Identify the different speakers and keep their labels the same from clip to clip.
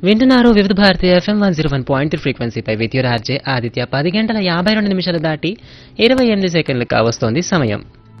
Speaker 1: వింటున్నారు Vividh Bharati FM one zero one point ఫ్రీక్వెన్సీపై విద్యుత్ ఆర్జే ఆదిత్య పది గంటల యాభై రెండు నిమిషాలు దాటి ఇరవై ఎనిమిది సెకండ్లు కావస్తోంది సమయం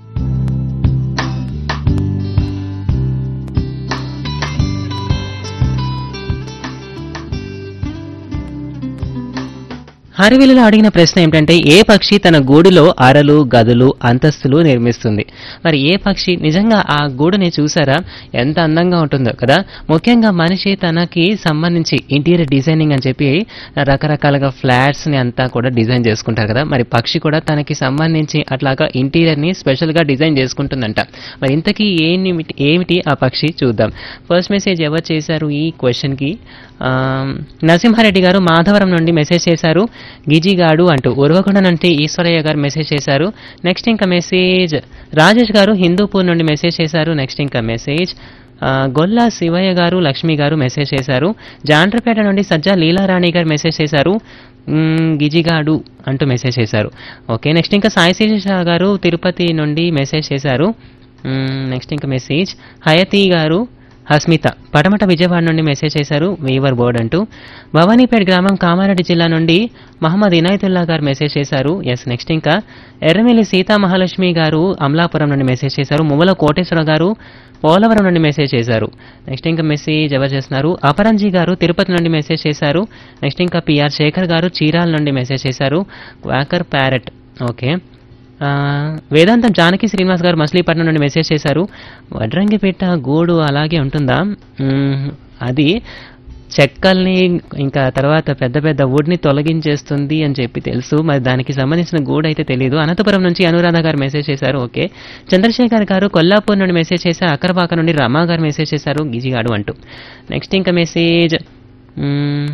Speaker 1: హరివిలులో అడిగిన ప్రశ్న ఏమిటంటే ఏ పక్షి తన గూడులో అరలు గదులు అంతస్తులు నిర్మిస్తుంది మరి ఏ పక్షి నిజంగా ఆ గూడుని చూసారా ఎంత అందంగా ఉంటుందో కదా ముఖ్యంగా మనిషి తనకి సంబంధించి ఇంటీరియర్ డిజైనింగ్ అని చెప్పి రకరకాలుగా ఫ్లాట్స్ ని అంతా కూడా డిజైన్ చేసుకుంటారు కదా మరి పక్షి కూడా తనకి సంబంధించి అట్లాగా ఇంటీరియర్ ని స్పెషల్ గా డిజైన్ చేసుకుంటుందంట మరి ఇంతకీ ఏమిటి ఏమిటి ఆ పక్షి చూద్దాం ఫస్ట్ మెసేజ్ ఎవరు చేశారు ఈ క్వశ్చన్ కి ఆ, నరసింహారెడ్డి గారు మాధవరం నుండి మెసేజ్ చేశారు గిజిగాడు అంటూ ఉరవకొండ నుండి ఈశ్వరయ్య గారు మెసేజ్ చేశారు నెక్స్ట్ ఇంకా మెసేజ్ రాజేష్ గారు హిందూపూర్ నుండి మెసేజ్ చేశారు నెక్స్ట్ ఇంకా మెసేజ్ ఆ, గొల్లా శివయ్య గారు లక్ష్మి గారు మెసేజ్ చేశారు జాండ్రపేట నుండి సజ్జా లీలారాణి గారు మెసేజ్ చేశారు మ్మ్, గిజిగాడు అంటూ మెసేజ్ చేశారు ఓకే నెక్స్ట్ ఇంకా సాయి శిరీష గారు తిరుపతి నుండి మెసేజ్ చేశారు నెక్స్ట్ ఇంకా మెసేజ్ హయతి గారు హస్మిత పటమట విజయవాడ నుండి మెసేజ్ చేశారు వీవర్ బోర్డ్ అంటూ భవానీపేట్ గ్రామం కామారెడ్డి జిల్లా నుండి మహమ్మద్ ఇనాయతుల్లా గారు మెసేజ్ చేశారు ఎస్ నెక్స్ట్ ఇంకా ఎర్రమిల్లి సీతా మహాలక్ష్మి గారు అమలాపురం నుండి మెసేజ్ చేశారు మువ్వల కోటేశ్వర గారు పోలవరం నుండి మెసేజ్ చేశారు నెక్స్ట్ ఇంకా మెసేజ్ ఎవరు చేస్తున్నారు అపరంజీ గారు తిరుపతి నుండి మెసేజ్ చేశారు నెక్స్ట్ ఇంకా పిఆర్ శేఖర్ గారు చీరాల నుండి మెసేజ్ చేశారు క్వాకర్ ప్యారెట్ ఓకే ఆ, వేదాంతం జానకి శ్రీనివాస్ గారు మచిలీపట్నం నుండి మెసేజ్ చేశారు వడ్రంగిపేట గూడు అలాగే ఉంటుందా మ్మ్, అది చెక్కల్ని ఇంకా తర్వాత పెద్ద పెద్ద వుడ్ని తొలగించేస్తుంది అని చెప్పి తెలుసు మరి దానికి సంబంధించిన గూడు అయితే తెలియదు అనంతపురం నుంచి అనురాధ గారు మెసేజ్ చేశారు ఓకే చంద్రశేఖర్ గారు కొల్లాపూర్ నుండి మెసేజ్ చేశారు అక్కరపాక నుండి రమా గారు మెసేజ్ చేశారు గిజిగాడు అంటూ నెక్స్ట్ ఇంకా మెసేజ్ మ్మ్,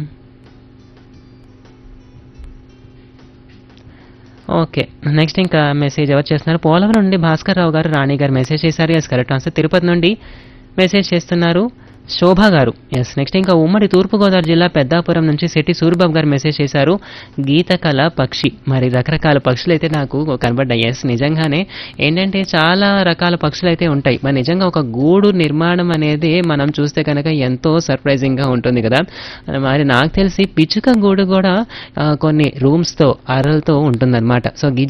Speaker 1: ఓకే నెక్స్ట్ ఇంకా మెసేజ్ ఎవరు చేస్తున్నారు పోలవరం నుండి భాస్కర్ రావు గారు రాణి గారు మెసేజ్ చేశారు ఎస్ కరెక్ట్ ఆన్సర్ తిరుపతి నుండి మెసేజ్ చేస్తున్నారు శోభ గారు ఎస్ నెక్స్ట్ ఇంకా ఉమ్మడి తూర్పుగోదావరి జిల్లా పెద్దాపురం నుంచి శెట్టి సూరిబాబు గారు మెసేజ్ చేశారు గీతకళ పక్షి మరి రకరకాల పక్షులు అయితే నాకు కనబడ్డాయి ఎస్ నిజంగానే ఏంటంటే చాలా రకాల పక్షులు అయితే ఉంటాయి మరి నిజంగా ఒక గూడు నిర్మాణం అనేది మనం చూస్తే కనుక ఎంతో సర్ప్రైజింగ్గా ఉంటుంది కదా మరి నాకు తెలిసి పిచ్చుక గూడు కూడా ఆ, కొన్ని రూమ్స్తో అరలతో ఉంటుందన్నమాట సో గిజ్